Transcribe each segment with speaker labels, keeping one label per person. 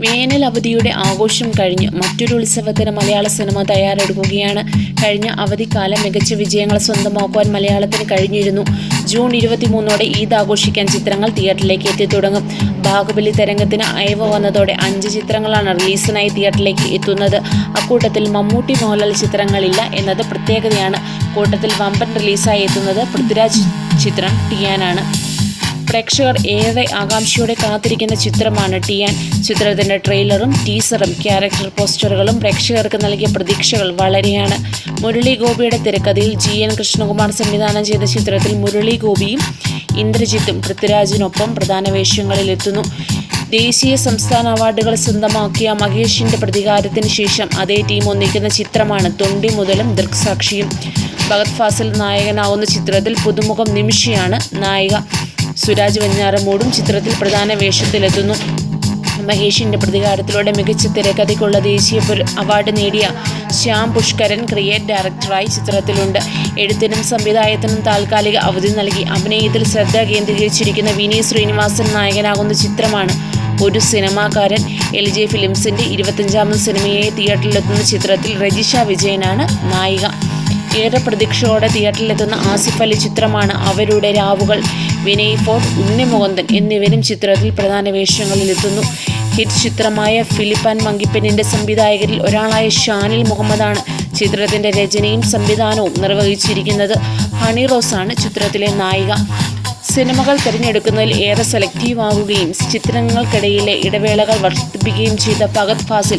Speaker 1: വേനൽ അവധിയുടെ ആഘോഷം കഴിഞ്ഞ് മറ്റൊരു ഉത്സവത്തിന് മലയാള സിനിമ തയ്യാറെടുക്കുകയാണ് കഴിഞ്ഞ അവധിക്കാലം മികച്ച വിജയങ്ങൾ സ്വന്തമാക്കുവാൻ മലയാളത്തിന് കഴിഞ്ഞിരുന്നു ജൂൺ ഇരുപത്തിമൂന്നോടെ ഈദ് ആഘോഷിക്കാൻ ചിത്രങ്ങൾ തിയേറ്ററിലേക്ക് എത്തിത്തുടങ്ങും ബാഹുബലി തരംഗത്തിന് അയവ് വന്നതോടെ അഞ്ച് ചിത്രങ്ങളാണ് റിലീസിനായി തിയേറ്ററിലേക്ക് എത്തുന്നത് അക്കൂട്ടത്തിൽ മമ്മൂട്ടി മോഹൻലാൽ ചിത്രങ്ങളില്ല എന്നത് പ്രത്യേകതയാണ് കൂട്ടത്തിൽ വമ്പൻ റിലീസായി എത്തുന്നത് പൃഥ്വിരാജ് ചിത്രം ടിയാനാണ് പ്രേക്ഷകർ ഏറെ ആകാംക്ഷയോടെ കാത്തിരിക്കുന്ന ചിത്രമാണ് ടിയാൻ ചിത്രത്തിന്റെ ട്രെയിലറും ടീസറും ക്യാരക്ടർ പോസ്റ്ററുകളും പ്രേക്ഷകർക്ക് നൽകിയ പ്രതീക്ഷകൾ വളരെയാണ് മുരളി ഗോപിയുടെ തിരക്കഥയിൽ ജി എൻ കൃഷ്ണകുമാർ സംവിധാനം ചെയ്ത ചിത്രത്തിൽ മുരളി ഗോപിയും ഇന്ദ്രജിത്തും പൃഥ്വിരാജിനൊപ്പം പ്രധാന വേഷങ്ങളിലെത്തുന്നു ദേശീയ സംസ്ഥാന അവാർഡുകൾ സ്വന്തമാക്കിയ മഹേഷിന്റെ പ്രതികാരത്തിന് ശേഷം അതേ ടീം ഒന്നിക്കുന്ന ചിത്രമാണ് തൊണ്ടി മുതലും ദൃക്സാക്ഷിയും ഭഗത് ഫാസിൽ നായകനാവുന്ന ചിത്രത്തിൽ പുതുമുഖം നിമിഷയാണ് നായിക സുരാജ് വെഞ്ഞാറമൂടും ചിത്രത്തിൽ പ്രധാന വേഷത്തിലെത്തുന്നു മഹേഷിന്റെ പ്രതികാരത്തിലൂടെ മികച്ച തിരക്കഥയ്ക്കുള്ള ദേശീയ പുര- അവാർഡ് നേടിയ ശ്യാം പുഷ്കരൻ ക്രിയേറ്റ് ഡയറക്ടറായി ചിത്രത്തിലുണ്ട് എഴുത്തിനും സംവിധായകത്തിനും താൽക്കാലിക അവധി നൽകി അഭിനയത്തിൽ ശ്രദ്ധ കേന്ദ്രീകരിച്ചിരിക്കുന്ന വിനീത് ശ്രീനിവാസൻ നായകനാകുന്ന ചിത്രമാണ് ഒരു സിനിമാക്കാരൻ എൽ ജെ ഫിലിംസിന്റെ ഇരുപത്തഞ്ചാമത് സിനിമയെ തിയേറ്ററിലെത്തുന്ന ചിത്രത്തിൽ രജിഷ വിജയനാണ് നായിക ഏറെ പ്രതീക്ഷയോടെ തിയേറ്ററിലെത്തുന്ന ആസിഫ് അലി ചിത്രമാണ് അവരുടെ രാവുകൾ വിനയ് ഫോർട്ട് ഉണ്ണി മുകുന്ദൻ എന്നിവരും ചിത്രത്തിൽ പ്രധാന വേഷങ്ങളിലെത്തുന്നു ഹിറ്റ് ചിത്രമായ ഫിലിപ്പാൻ മങ്കിപ്പനിന്റെ സംവിധായകരിൽ ഒരാളായ ഷാനിൽ മുഹമ്മദാണ് ചിത്രത്തിന്റെ രചനയും സംവിധാനവും നിർവഹിച്ചിരിക്കുന്നത് ഹണി റോസാണ് ചിത്രത്തിലെ നായിക സിനിമകൾ തിരഞ്ഞെടുക്കുന്നതിൽ ഏറെ സെലക്റ്റീവ് ആവുകയും ചിത്രങ്ങൾക്കിടയിലെ ഇടവേളകൾ വർദ്ധിപ്പിക്കുകയും ചെയ്ത ഫഗത് ഫാസിൽ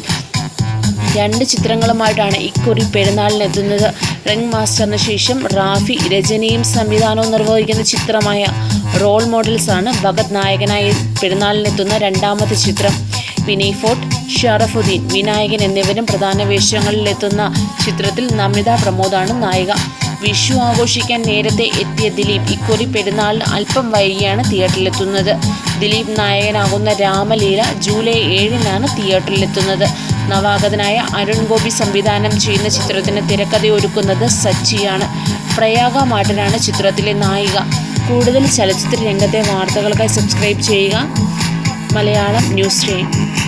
Speaker 1: രണ്ട് ചിത്രങ്ങളുമായിട്ടാണ് ഇക്കുറി പെരുന്നാളിനെത്തുന്നത് റിംഗ് മാസ്റ്ററിന് ശേഷം റാഫി രചനയും സംവിധാനവും നിർവഹിക്കുന്ന ചിത്രമായ റോൾ മോഡൽസ് ആണ് ഭഗത് നായകനായി പെരുന്നാളിനെത്തുന്ന രണ്ടാമത്തെ ചിത്രം വിനയ് ഫോർട്ട് ഷറഫുദ്ദീൻ വിനായകൻ എന്നിവരും പ്രധാന വേഷങ്ങളിലെത്തുന്ന ചിത്രത്തിൽ നമിത പ്രമോദാണ് നായിക വിഷു ആഘോഷിക്കാൻ നേരത്തെ എത്തിയ ദിലീപ് ഇക്കുറി പെരുന്നാളിന് അല്പം വൈകിയാണ് തിയേറ്ററിലെത്തുന്നത് ദിലീപ് നായകനാകുന്ന രാമലീല ജൂലൈ ഏഴിനാണ് തിയേറ്ററിലെത്തുന്നത് നവാഗതനായ അരുൺ ഗോപി സംവിധാനം ചെയ്യുന്ന ചിത്രത്തിന് തിരക്കഥയൊരുക്കുന്നത് സച്ചിയാണ് പ്രയാഗ മാട്ടനാണ് ചിത്രത്തിലെ നായിക കൂടുതൽ ചലച്ചിത്ര രംഗത്തെ വാർത്തകൾക്കായി സബ്സ്ക്രൈബ് ചെയ്യുക മലയാളം ന്യൂസ് സ്ട്രീം